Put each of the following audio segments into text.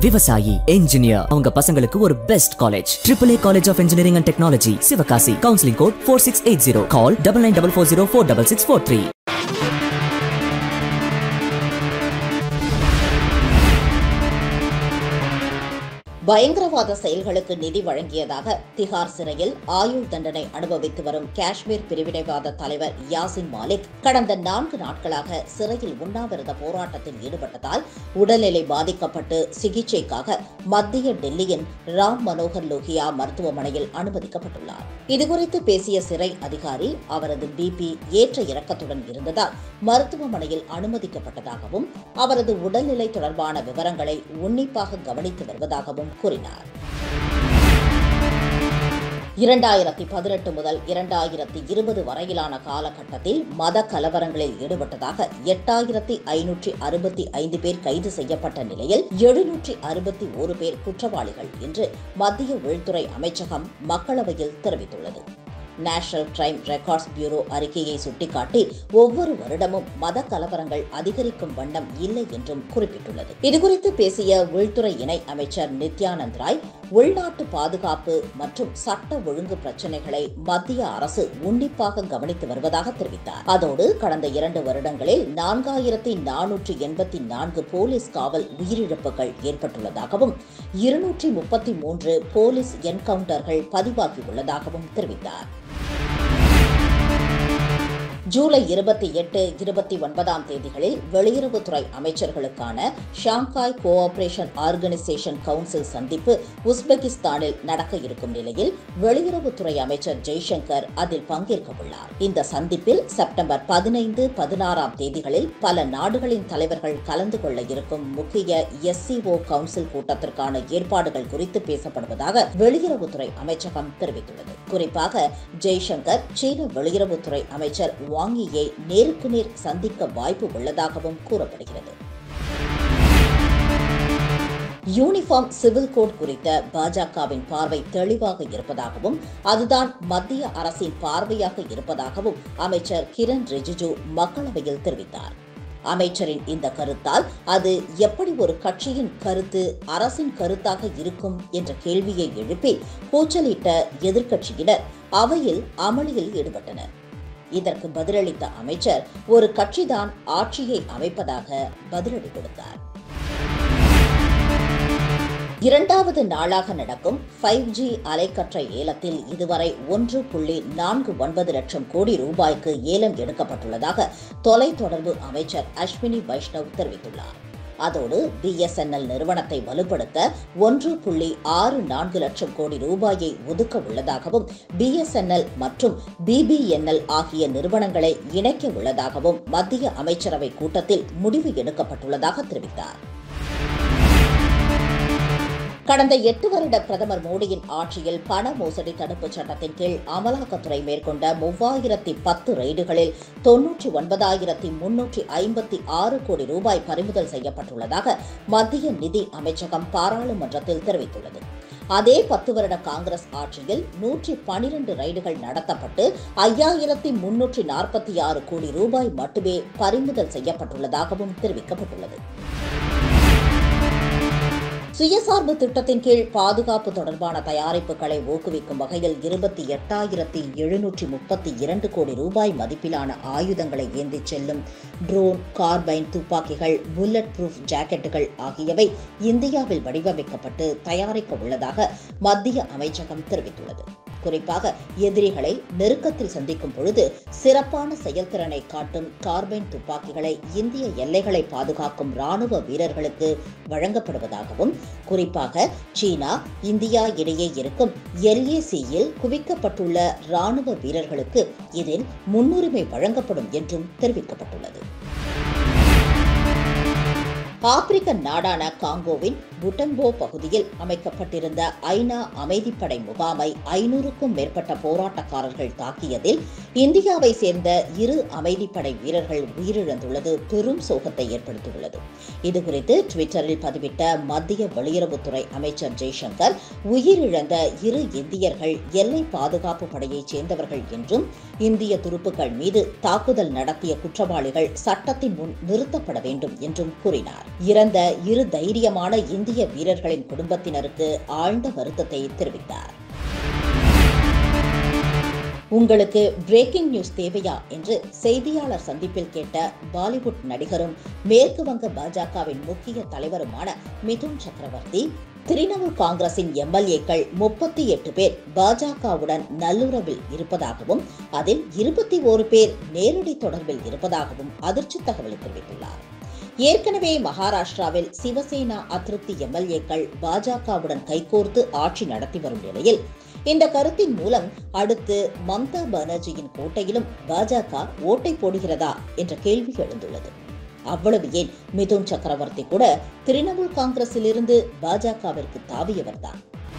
விவசாயி என்ஜினியர் அவங்க பசங்களுக்கு ஒரு best college triple A college of engineering and technology Sivakasi counselling code four six eight zero call double nine double four zero four double six four three பயங்கரவாத செயல்களுக்கு நிதி வழங்கியதாக திகார் சிறையில் ஆயுள் தண்டனை அனுபவித்து வரும் காஷ்மீர் பிரிவினைவாத தலைவர் யாசின் மாலிக் கடந்த நான்கு நாட்களாக சிறையில் உண்ணாவிரத போராட்டத்தில் ஈடுபட்டதால் உடல்நிலை பாதிக்கப்பட்டு சிகிச்சைக்காக மத்திய டெல்லியின் ராம் மனோகர் லோகியா மருத்துவமனையில் அனுமதிக்கப்பட்டுள்ளார் இதுகுறித்து பேசிய சிறை அதிகாரி அவரது பிபி ஏற்ற இறக்கத்துடன் இருந்ததால் மருத்துவமனையில் அனுமதிக்கப்பட்டதாகவும் அவரது உடல்நிலை தொடர்பான விவரங்களை உன்னிப்பாக கவனித்து வருவதாகவும் கூறினார் இரண்டாயிரத்தி பதினெட்டு முதல் இரண்டாயிரத்தி இருபது வரையிலான காலகட்டத்தில் மத கலவரங்களில் ஈடுபட்டதாக எட்டாயிரத்தி ஐநூற்றி அறுபத்தி ஐந்து பேர் கைது செய்யப்பட்ட நிலையில் எழுநூற்றி அறுபத்தி ஒரு பேர் குற்றவாளிகள் என்று மத்திய உள்துறை அமைச்சகம் மக்களவையில் தெரிவித்துள்ளது நேஷனல் கிரைம் ரெக்கார்ட்ஸ் பியூரோ அறிக்கையை சுட்டிக்காட்டி ஒவ்வொரு வருடமும் மத கலவரங்கள் அதிகரிக்கும் வண்ணம் இல்லை என்றும் குறிப்பிட்டுள்ளது இதுகுறித்து பேசிய உள்துறை இணை அமைச்சர் நித்யானந்த் ராய் உள்நாட்டு பாதுகாப்பு மற்றும் சட்ட ஒழுங்கு பிரச்சினைகளை மத்திய அரசு உன்னிப்பாக கவனித்து வருவதாக தெரிவித்தார் அதோடு கடந்த இரண்டு வருடங்களில் நான்காயிரத்தி நானூற்றி எண்பத்தி நான்கு போலீஸ் காவல் உயிரிழப்புகள் ஏற்பட்டுள்ளதாகவும் இருநூற்றி முப்பத்தி மூன்று போலீஸ் என்கவுண்டர்கள் பதிவாகியுள்ளதாகவும் தெரிவித்தார் ஜூலை இருபத்தி எட்டு இருபத்தி ஒன்பதாம் தேதிகளில் வெளியுறவுத்துறை அமைச்சர்களுக்கான ஷாங்காய் கோஆபரேஷன் ஆர்கனைசேஷன் கவுன்சில் சந்திப்பு உஸ்பெகிஸ்தானில் நடக்க இருக்கும் நிலையில் வெளியுறவுத்துறை அமைச்சர் ஜெய்சங்கர் அதில் பங்கேற்க உள்ளார் இந்த சந்திப்பில் செப்டம்பர் பதினைந்து பதினாறாம் தேதிகளில் பல நாடுகளின் தலைவர்கள் கலந்து கொள்ள இருக்கும் முக்கிய எஸ்சிஓ கவுன்சில் கூட்டத்திற்கான ஏற்பாடுகள் குறித்து பேசப்படுவதாக வெளியுறவுத்துறை அமைச்சகம் தெரிவித்துள்ளது குறிப்பாக ஜெய்சங்கர் சீன வெளியுறவுத்துறை அமைச்சர் வாங்கியை நேருக்கு நேர் சந்திக்க வாய்ப்பு உள்ளதாகவும் கூறப்படுகிறது யூனிஃபார்ம் சிவில் கோட் குறித்த பாஜகவின் பார்வை தெளிவாக இருப்பதாகவும் அதுதான் மத்திய அரசின் பார்வையாக இருப்பதாகவும் அமைச்சர் கிரண் ரிஜிஜு மக்களவையில் தெரிவித்தார் அமைச்சரின் இந்த கருத்தால் அது எப்படி ஒரு கட்சியின் கருத்து அரசின் கருத்தாக இருக்கும் என்ற கேள்வியை எழுப்பி கூச்சலிட்ட எதிர்க்கட்சியினர் அவையில் அமளியில் ஈடுபட்டனர் இதற்கு பதிலளித்த அமைச்சர் ஒரு கட்சிதான் ஆட்சியை அமைப்பதாக பதிலடி கொடுத்தார் இரண்டாவது நாளாக நடக்கும் ஃபைவ் ஜி அலைக்கற்றை ஏலத்தில் இதுவரை ஒன்று புள்ளி நான்கு ஒன்பது லட்சம் கோடி ரூபாய்க்கு ஏலம் எடுக்கப்பட்டுள்ளதாக தொலைத்தொடர்பு அமைச்சர் அஸ்வினி வைஷ்ணவ் தெரிவித்துள்ளார் அதோடு பிஎஸ்என்எல் நிறுவனத்தை வலுப்படுத்த ஒன்று புள்ளி ஆறு நான்கு லட்சம் கோடி ரூபாயை ஒதுக்க உள்ளதாகவும் பிஎஸ்என்எல் மற்றும் பிபிஎன்எல் ஆகிய நிறுவனங்களை இணைக்க உள்ளதாகவும் மத்திய அமைச்சரவை கூட்டத்தில் முடிவு எடுக்கப்பட்டுள்ளதாக தெரிவித்தார் கடந்த எட்டு வருட பிரதமர் மோடியின் ஆட்சியில் பண மோசடி தடுப்புச் சட்டத்தின் கீழ் அமலாக்கத்துறை மேற்கொண்ட மூவாயிரத்தி பத்து ரெய்டுகளில் தொன்னூற்றி ஒன்பதாயிரத்தி முன்னூற்றி ஐம்பத்தி ஆறு கோடி ரூபாய் பறிமுதல் செய்யப்பட்டுள்ளதாக மத்திய நிதி அமைச்சகம் பாராளுமன்றத்தில் தெரிவித்துள்ளது அதே பத்து வருட காங்கிரஸ் ஆட்சியில் நூற்றி பனிரெண்டு ரைடுகள் நடத்தப்பட்டு ஐயாயிரத்தி முன்னூற்றி நாற்பத்தி ஆறு கோடி ரூபாய் மட்டுமே பறிமுதல் செய்யப்பட்டுள்ளதாகவும் தெரிவிக்கப்பட்டுள்ளது சுயசார்பு திட்டத்தின் கீழ் பாதுகாப்பு தொடர்பான தயாரிப்புகளை ஊக்குவிக்கும் வகையில் இருபத்தி எட்டாயிரத்தி எழுநூற்றி முப்பத்தி இரண்டு கோடி ரூபாய் மதிப்பிலான ஆயுதங்களை ஏந்திச் செல்லும் ட்ரோன் கார்பைன் துப்பாக்கிகள் புல்லட் ப்ரூஃப் ஜாக்கெட்டுகள் ஆகியவை இந்தியாவில் வடிவமைக்கப்பட்டு தயாரிக்க உள்ளதாக மத்திய அமைச்சகம் தெரிவித்துள்ளது குறிப்பாக எதிரிகளை நெருக்கத்தில் சந்திக்கும் பொழுது சிறப்பான செயல்திறனை காட்டும் கார்பைன் துப்பாக்கிகளை இந்திய எல்லைகளை பாதுகாக்கும் ராணுவ வீரர்களுக்கு வழங்கப்படுவதாகவும் குறிப்பாக சீனா இந்தியா இடையே இருக்கும் எல்ஏசியில் குவிக்கப்பட்டுள்ள ராணுவ வீரர்களுக்கு இதில் முன்னுரிமை வழங்கப்படும் என்றும் தெரிவிக்கப்பட்டுள்ளது ஆப்பிரிக்க நாடான காங்கோவின் புட்டம்போ பகுதியில் அமைக்கப்பட்டிருந்த ஐநா அமைதிப்படை முகாமை ஐநூறுக்கும் மேற்பட்ட போராட்டக்காரர்கள் தாக்கியதில் இந்தியாவை சேர்ந்த இரு அமைதிப்படை வீரர்கள் உயிரிழந்துள்ளது பெரும் சோகத்தை ஏற்படுத்தியுள்ளது இதுகுறித்து டுவிட்டரில் பதிவிட்ட மத்திய வெளியுறவுத்துறை அமைச்சர் ஜெய்சங்கர் உயிரிழந்த இரு இந்தியர்கள் எல்லை பாதுகாப்பு படையைச் சேர்ந்தவர்கள் என்றும் இந்திய துருப்புக்கள் மீது தாக்குதல் நடத்திய குற்றவாளிகள் சட்டத்தின் முன் நிறுத்தப்பட வேண்டும் என்றும் கூறினார் தெரிவித்தார் இறந்த இரு தைரியமான இந்திய வீரர்களின் குடும்பத்தினருக்கு ஆழ்ந்த வருத்தத்தை தெரிவித்தார் உங்களுக்கு பிரேக்கிங் நியூஸ் தேவையா என்று செய்தியாளர் சந்திப்பில் கேட்ட பாலிவுட் நடிகரும் மேற்கு வங்க பாஜகவின் முக்கிய தலைவருமான மிதுன் சக்கரவர்த்தி திரிணாமுல் காங்கிரசின் எம்எல்ஏக்கள் முப்பத்தி எட்டு பேர் பாஜகவுடன் நல்லுறவில் இருப்பதாகவும் அதில் இருபத்தி ஓரு பேர் நேரடி தொடர்பில் இருப்பதாகவும் அதிர்ச்சி தகவலை தெரிவித்துள்ளார் ஏற்கனவே மகாராஷ்டிராவில் சிவசேனா அதிருப்தி எம்எல்ஏக்கள் பாஜகவுடன் கைகோர்த்து ஆட்சி நடத்தி வரும் நிலையில் இந்த கருத்தின் மூலம் அடுத்து மம்தா பானர்ஜியின் கோட்டையிலும் பாஜக ஓட்டை போடுகிறதா என்ற கேள்வி எழுந்துள்ளது அவ்வளவு ஏன் மிதுன் சக்கரவர்த்தி கூட திரிணாமுல் காங்கிரசிலிருந்து பாஜகவிற்கு தாவியவர்தான்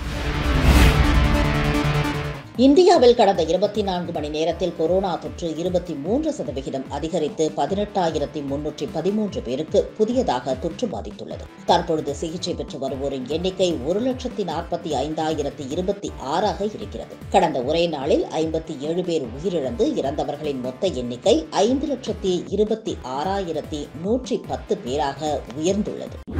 இந்தியாவில் கடந்த இருபத்தி நான்கு மணி நேரத்தில் கொரோனா தொற்று இருபத்தி மூன்று சதவிகிதம் அதிகரித்து பதினெட்டாயிரத்தி முன்னூற்றி பதிமூன்று பேருக்கு புதியதாக தொற்று பாதித்துள்ளது தற்பொழுது சிகிச்சை பெற்று வருவோரின் எண்ணிக்கை ஒரு லட்சத்தி நாற்பத்தி ஐந்தாயிரத்தி இருபத்தி ஆறாக இருக்கிறது கடந்த ஒரே நாளில் ஐம்பத்தி ஏழு பேர் உயிரிழந்து இறந்தவர்களின் மொத்த எண்ணிக்கை ஐந்து லட்சத்தி இருபத்தி ஆறாயிரத்தி நூற்றி பத்து பேராக உயர்ந்துள்ளது